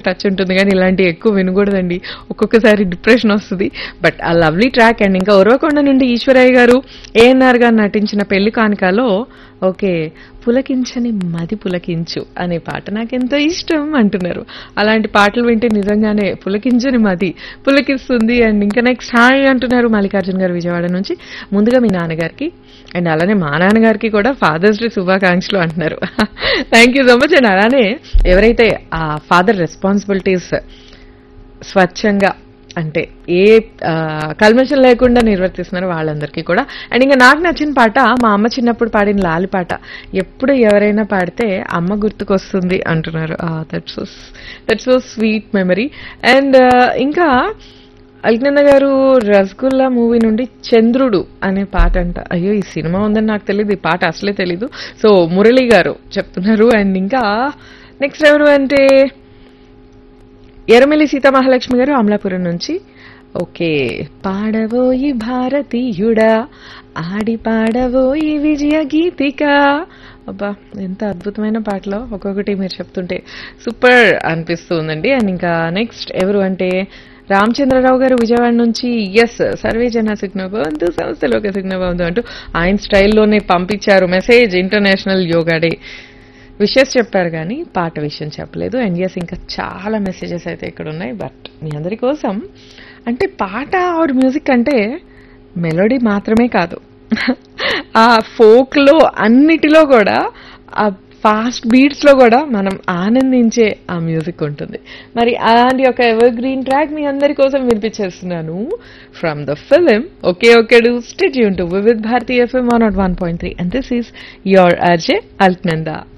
touch ఉంటుంది కానీ ఇలాంటివి ఎక్కువ వినకూడదండి ఒక్కొక్కసారి డిప్రెషన్ వస్తుంది బట్ ఆ లవ్లీ ట్రాక్ అండ్ ఇంకా ఉరవకొండ నుండి ఈశ్వరయ్య గారు ఏఎన్ఆర్ గారు నటించిన పెళ్లి కానుకలో ఓకే పులకించని మది పులకించు అనే పాట నాకెంతో ఇష్టం అంటున్నారు అలాంటి పాటలు వింటే నిజంగానే పులకించని మది పులకిస్తుంది అండ్ ఇంకా నెక్స్ట్ హాయ్ అంటున్నారు మల్లికార్జున గారు విజయవాడ నుంచి ముందుగా మీ నాన్నగారికి అండ్ అలానే మా నాన్నగారికి కూడా ఫాదర్స్ డే శుభాకాంక్షలు అంటున్నారు thank you so much and అలానే ఎవరైతే ఆ ఫాదర్ రెస్పాన్సిబిలిటీస్ స్వచ్ఛంగా అంటే ఏ ఆ, కల్మషం లేకుండా నిర్వర్తిస్తున్నారు వాళ్ళందరికీ కూడా అండ్ ఇంకా నాకు నచ్చిన పాట మా అమ్మ చిన్నప్పుడు పాడిన లాలి పాట ఎప్పుడు ఎవరైనా పాడితే అమ్మ గుర్తుకొస్తుంది అంటున్నారు that so that so sweet memory and ఇంకా అల్కనంద గారు రసగుల్లా మూవీ నుండి చంద్రుడు అనే పాట అంట అయ్యో ఈ సినిమా ఉందని నాకు తెలియదు ఈ పాట అసలే తెలీదు సో మురళి గారు చెప్తున్నారు అండ్ ఇంకా నెక్స్ట్ ఎవరు అంటే ఎర్రమిల్లి సీతామహాలక్ష్మి గారు అమలాపురం నుంచి ఓకే పాడబోయి భారతీయుడా ఆడి పాడబోయి విజయ గీతిక అబ్బా ఎంత అద్భుతమైన పాటలో ఒక్కొక్కటి మీరు చెప్తుంటే సూపర్ అనిపిస్తుందండి అండ్ ఇంకా నెక్స్ట్ ఎవరు అంటే రామచంద్రరావు గారు విజయవాడ నుంచి ఎస్ సర్వే జన సిగ్నబంధు సంస్థలోకి సిగ్నబంధు అంటూ ఆయన స్టైల్లోనే పంపించారు message international yoga day wishes చెప్పారు కానీ పాట విషయం చెప్పలేదు అండ్ ఎస్ ఇంకా చాలా మెసేజెస్ అయితే ఇక్కడ ఉన్నాయి బట్ మీ అందరి కోసం అంటే పాట ఆర్ మ్యూజిక్ అంటే మెలోడీ మాత్రమే కాదు ఆ ఫోక్లో అన్నిటిలో కూడా ఆ ఫాస్ట్ బీట్స్లో కూడా మనం ఆనందించే ఆ మ్యూజిక్ ఉంటుంది మరి అలాంటి ఒక ఎవర్ గ్రీన్ ట్రాక్ మీ అందరి కోసం వినిపించేస్తున్నాను from the film okay okay do stay యూన్ to Vividh Bharati FM one nought one point three and this is your RJ Alaknanda